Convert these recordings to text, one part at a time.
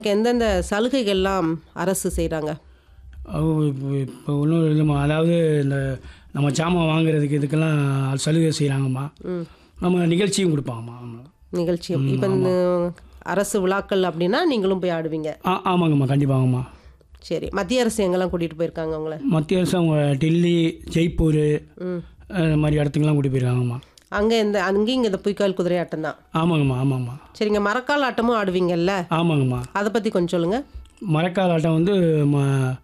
எந்தெந்த சலுகைகள்லாம் அரசு செய்கிறாங்க அவங்க இப்போ இப்போ ஒன்றும் இல்லைம்மா அதாவது இந்த நம்ம ஜாமான் வாங்குறதுக்கு இதுக்கெல்லாம் சலுகை செய்கிறாங்கம்மா நம்ம நிகழ்ச்சியும் கொடுப்பாங்கம்மா ஆமாம் நிகழ்ச்சியும் இப்போ இந்த அரசு விழாக்கள் அப்படின்னா நீங்களும் போய் ஆடுவீங்க ஆ ஆமாங்கம்மா கண்டிப்பாங்கம்மா சரி மத்திய அரசு எங்கெல்லாம் கூட்டிகிட்டு போயிருக்காங்க உங்களை மத்திய அரசு அவங்க டெல்லி ஜெய்ப்பூர் ம் இந்த மாதிரி இடத்துக்குலாம் கூட்டி போயிருக்காங்கம்மா அங்கே இந்த அங்கேயும் இங்கே இந்த பொய்க்கால் குதிரை ஆட்டம் தான் ஆமாங்கம்மா ஆமாங்கம்மா சரிங்க மரக்கால் ஆட்டமும் ஆடுவீங்கல்ல ஆமாங்கம்மா அதை பற்றி கொஞ்சம் சொல்லுங்கள் மரக்கால் ஆட்டம் வந்து ம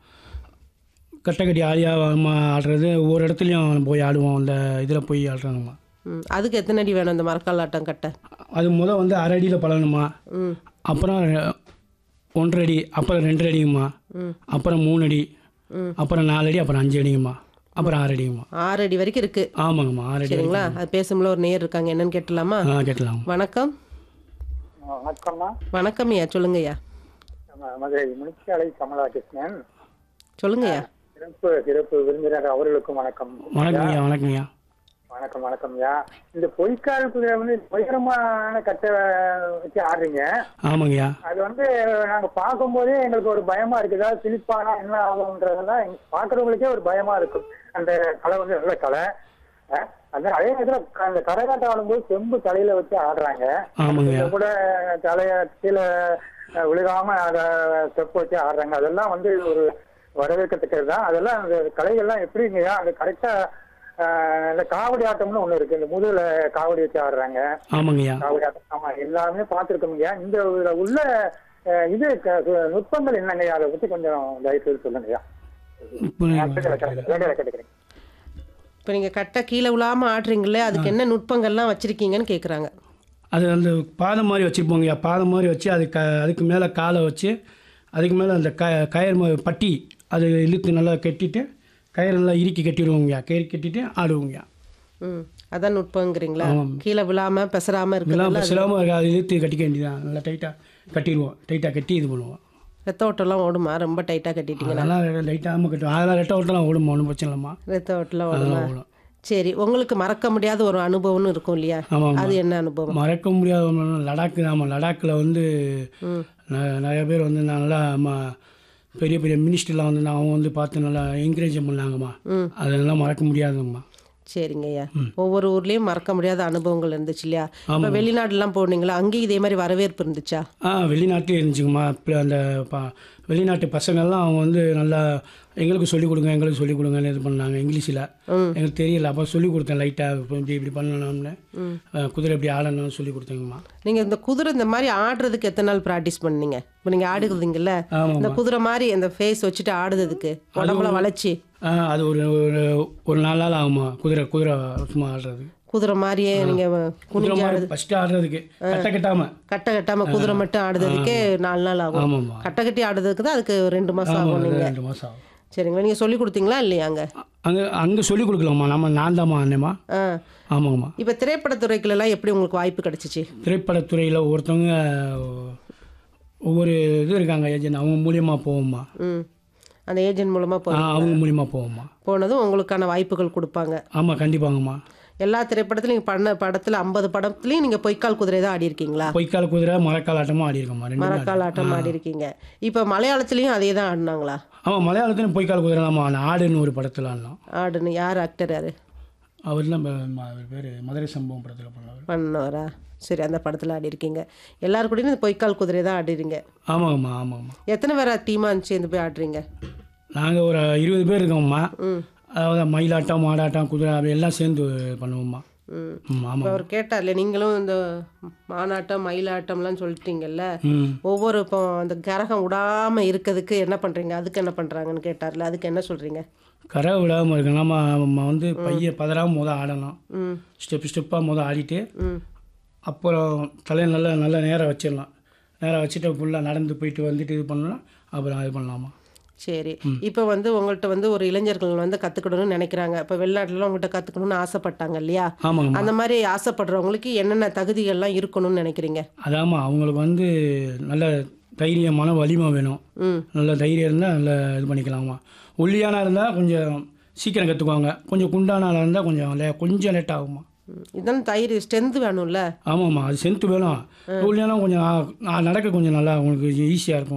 கட்டக்கட்டி ஆலியாக ஆடுறது ஒவ்வொரு இடத்துலையும் போய் ஆடுவோம் அந்த இதில் போய் ஆடுறாங்கம்மா ம் அதுக்கு எத்தனை அடி வேணும் இந்த மரக்கால் ஆட்டம் கட்ட அது முதல் வந்து அரை அடியில் பழகணுமா ம் அப்புறம் ரெ- ஒன்றரை அடி அப்புறம் ரெண்டரை அடிங்கம்மா ம். அப்புறம் மூணு அடி ம். அப்புறம் நாலு அடி அப்புறம் அஞ்சு அடிங்கம்மா அப்புறம் ஆறு அடிங்கம்மா ஆறு அடி வரைக்கும் இருக்குது ஆமாங்கம்மா ஆறு அடி சரிங்களா அது பேசும்போது ஒரு நேர் இருக்காங்க என்னன்னு கேட்டலாமா ஆ கேட்டலாம் வணக்கம் வணக்கம்மா வணக்கம் ஐயா சொல்லுங்கய்யா நம்ம மதுரை முனிச்சாலை கமலாகிருஷ்ணன் சொல்லுங்கய்யா சிறப்பு சிறப்பு விருந்தினர் அவர்களுக்கும் வணக்கம் வணக்கங்கய்யா வணக்கங்கய்யா வணக்கம் வணக்கம்யா இந்த பொய்க்கால் குதிரை வந்து உயரமான கட்டை வச்சு ஆடுறீங்க ஆமாங்கய்யா அது வந்து நாங்க பார்க்கும்போதே எங்களுக்கு ஒரு பயமா இருக்கு ஏதாவது சிலிப்பானா என்ன ஆகும்ன்றதெல்லாம் எங்க பாக்குறவங்களுக்கே ஒரு பயமா இருக்கும் அந்த கலை வந்து நல்ல கலை அஹ், அந்த அதே நேரத்துல க- அந்த கரகாட்டம் ஆடும்போது செம்பு தலையில வச்சு ஆடுறாங்க ஆமாங்கய்யா இதை கூட தலைய கீழே அஹ், விழுகாம அத ஸ்டெப் வச்சு ஆடுறாங்க அதெல்லாம் வந்து ஒரு வரவேற்கத்தக்கது தான் அதெல்லாம் அந்த கலைகள்லாம் எப்படிங்கய்யா அந்த கரெக்டா இந்த காவடி ஆட்டம்னு ஒண்ணு இருக்கு இந்த முதுகுல காவடி வச்சு ஆடுறாங்க ஆமாங்கய்யா காவடி ஆட்டம் ஆமா எல்லாமே பார்த்துருக்கோம்யா இந்த இதுல உள்ள அஹ், இது க- நுட்பங்கள் என்னங்கய்யா அதை பத்தி கொஞ்சம் தயவு செய்து சொல்லுங்கய்யா இப்போ நான் கேட்கிறேன், கேட்கிறேன், கேட்கிறேன். இப்போ நீங்கள் கட்ட கீழே விழாமல் ஆடுறீங்களே அதுக்கு என்ன நுட்பங்கள்லாம் வச்சுருக்கீங்கன்னு கேட்குறாங்க அது அந்த பாதம் மாதிரி வச்சுருப்போங்கய்யா பாதம் மாதிரி வச்சு அது க அதுக்கு மேலே காலை வச்சு அதுக்கு மேலே அந்த க கயிறு மா- பட்டி அது இழுத்து நல்லா கட்டிட்டு கயிறு நல்லா இறுக்கி கட்டிடுவோங்கய்யா கயிறு கட்டிட்டு ஆடுவோங்கய்யா ம் அதான் நுட்பங்கிறீங்களா ஆமாம். கீழே விழாமல் பெசராமல் இதெல்லாம் இருக்கிறதுல சிரமம் இருக்காது அது இழுத்து கட்டிக்க வேண்டியதான் நல்லா டைட்டாக கட்டிடுவோம் டைட்டாக கட்டி இது பண்ணுவோம் ரத்த ஓட்டம்லாம் ஓடுமா ரொம்ப டைட்டாக கட்டிட்டீங்களா அதெல்லாம் லைட்டாக கட்டுவோம் அதெல்லாம் ரெட்டை ஓட்டெல்லாம் ஓடுமா ஒன்றும் பிரச்சனை இல்லைம்மா ரத்த ஓட்டம்லாம் ஓடுமா அதெல்லாம் ஓடும் சரி உங்களுக்கு மறக்க முடியாத ஒரு அனுபவம்னு இருக்கும் இல்லையா ஆமாம் அது என்ன அனுபவம் மறக்க முடியாத ஒண்ணு லடாக்கு ஆமாம் லடாக்கில் வந்து ந- நிறைய பேர் வந்து நல்லா அம்மா பெரிய பெரிய மினிஸ்டர்லாம் வந்து அவங்க வந்து பார்த்து நல்லா என்கரேஜ் பண்ணாங்கம்மா அதெல்லாம் மறக்க முடியாதுங்கம்மா சரிங்க ஐயா ஒவ்வொரு ஊர்லேயும் மறக்க முடியாத அனுபவங்கள் இருந்துச்சு இல்லையா இப்போ வெளிநாடுலாம் போனீங்களா அங்கேயும் இதே மாதிரி வரவேற்பு இருந்துச்சா ஆ வெளிநாட்டிலே இருந்துச்சுங்கம்மா இப்போ அந்த ப வெளிநாட்டு பசங்கள்லாம் அவங்க வந்து நல்லா எங்களுக்கு சொல்லிக் கொடுங்க எங்களுக்கு சொல்லிக் கொடுங்கன்னு இது பண்ணாங்க இங்கிலீஷில் எங்களுக்கு தெரியல அப்போ சொல்லிக் கொடுத்தேன் லைட்டாக இப்போ இப்படி இப்படி பண்ணணும்னு அஹ், குதிரை இப்படி ஆடணும்னு சொல்லிக் கொடுத்தேங்கம்மா நீங்கள் இந்த குதிரை இந்த மாதிரி ஆடுறதுக்கு எத்தனை நாள் ப்ராக்டிஸ் பண்ணீங்க இப்போ நீங்கள் ஆடுகிறதுங்கல்ல ஆமாம்மா. இந்த குதிரை மாதிரி அந்த ஃபேஸ் வச்சுட்டு ஆடுறதுக்கு உடம்புல வளைச்சி ஆ, அது ஒரு ஒரு ஒரு நாலு நாள் ஆகுமா குதிரை குதிரை சும்மா ஆடுறது குதிரை மாதிரியே நீங்கள் குதிரை மாதிரி ஃபஸ்ட்டு ஆடுறதுக்கு கட்ட கட்டாமல் கட்டை கட்டாமல் குதிரை மட்டும் ஆடுறதுக்கே நாலு நாள் ஆகும் ஆமாம்மா கட்டை கட்டி ஆடுறதுக்கு தான் அதுக்கு ரெண்டு மாதம் ஆகும் நீங்கள் ரெண்டு மாதம் ஆகும் சரிங்களா நீங்கள் சொல்லி கொடுத்தீங்களா இல்லையா அங்கே அங்கே அங்கே சொல்லிக் கொடுக்கலாம்மா நம்ம நான் தாம்மா அண்ணேம்மா ஆ ஆமாங்கம்மா இப்போ திரைப்படத்துறைக்குள்ளெல்லாம் எப்படி உங்களுக்கு வாய்ப்பு கிடைச்சிச்சு திரைப்படத்துறையில் ஒவ்வொருத்தவங்க ஒவ்வொரு இது இருக்காங்க ஏஜென்ட் அவங்க மூலியமாக போவோம்மா ம் அந்த ஏஜென்ட் மூலமாக போ ஆ அவங்க மூலியமாக போவோம்மா போனதும் உங்களுக்கான வாய்ப்புகள் கொடுப்பாங்க ஆமாம் கண்டிப்பாங்கம்மா எல்லா திரைப்படத்துலையும் நீங்கள் பண்ண படத்தில் ஐம்பது படத்துலையும் நீங்கள் பொய்க்கால் குதிரை தான் ஆடி இருக்கீங்களா பொய்க்கால் குதிரை மரக்கால் ஆட்டமும் ஆடி இருக்கோம்மா ரெண்டு மரக்கால் ஆட்டம் ஆடி இருக்கீங்க இப்போ மலையாளத்துலேயும் அதே தான் ஆடினாங்களா ஆமாம் மலையாளத்துலையும் பொய்க்கால் குதிரை தான் ஆடினோம் ஆடுன்னு ஒரு படத்தில் ஆடினோம் ஆடுன்னு யார் ஆக்டர் யார் அவர் தான் அவர் பேர் மதுரை சம்பவம் படத்தில் பண்ணவர் பண்ணவரா சரி அந்த படத்தில் ஆடி இருக்கீங்க எல்லாரும் கூடயும் இந்த பொய்க்கால் குதிரை தான் ஆடிறீங்க ஆமாங்கம்மா ஆமாங்கம்மா எத்தனை பேரா டீமாக சேர்ந்து போய் ஆடுறீங்க நாங்கள் ஒரு இருபது பேர் இருக்கோம்மா ம் அதாவது மயிலாட்டம் மாடாட்டம் குதிரை அப்படி எல்லாம் சேர்ந்து பண்ணுவோம்மா ம் ம் ஆமாம் இப்போ அவர் கேட்டார்ல நீங்களும் இந்த மானாட்டம் மயிலாட்டம்லாம் சொல்லிட்டீங்கல்ல ம் ஒவ்வொரு இப்போ அந்த கரகம் விடாமல் இருக்கிறதுக்கு என்ன பண்ணுறீங்க அதுக்கு என்ன பண்ணுறாங்கன்னு கேட்டார்ல அதுக்கு என்ன சொல்கிறீங்க கரை விடாமல் இருக்கு நம்ம நம்ம வந்து பைய பதறாமல் முத ஆடணும் ம் ஸ்டெப் ஸ்டெப்பாக முத ஆடிட்டு ம் அப்புறம் தலையை நல்லா நல்லா நேராக வச்சிடலாம் நேராக வச்சுட்டு ஃபுல்லாக நடந்து போயிட்டு வந்துட்டு இது பண்ணலாம் அப்புறம் இது பண்ணலாமா சரி இப்போ வந்து உங்கள்கிட்ட வந்து ஒரு இளைஞர்கள் வந்து கற்றுக்கணும்னு நினைக்கிறாங்க இப்போ வெளிநாட்டுலலாம் உங்கள்கிட்ட கற்றுக்கணும்னு ஆசைப்பட்டாங்க இல்லையா ஆமாங்கம்மா அந்த மாதிரி ஆசைப்படுறவங்களுக்கு என்னென்ன தகுதிகள்லாம் இருக்கணும்னு நினைக்கிறீங்க அதாம்மா அவங்களுக்கு வந்து நல்ல தைரியமான வலிமை வேணும் ம் நல்ல தைரியம் இருந்தால் நல்லா இது பண்ணிக்கலாமா ஒல்லியானா இருந்தால் கொஞ்சம் சீக்கிரம் கற்றுக்குவாங்க கொஞ்சம் குண்டான ஆளாக இருந்தால் கொஞ்சம் லே கொஞ்சம் லேட் ஆகுமா ம். இதான் தயிர் ஸ்ட்ரென்த் வேணும்ல ஆமாம்மா அது சென்த்து வேணும் இல்லைன்னா கொஞ்சம் நான் நடக்க கொஞ்சம் நல்லா உங்களுக்கு ஈஸியாக இருக்கும்